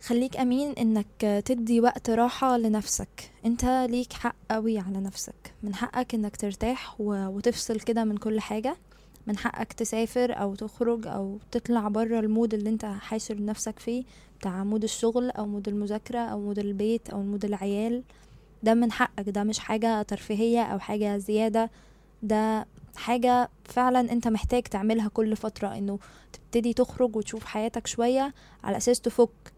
خليك امين انك تدي وقت راحة لنفسك انت ليك حق قوي على نفسك من حقك انك ترتاح و- وتفصل كده من كل حاجة من حقك تسافر او تخرج او تطلع بره المود اللي انت حاشر نفسك فيه بتاع مود الشغل او مود المذاكرة او مود البيت او مود العيال ده من حقك ده مش حاجة ترفيهية او حاجة زيادة ده حاجة فعلا انت محتاج تعملها كل فترة انه تبتدي تخرج وتشوف حياتك شوية على اساس تفك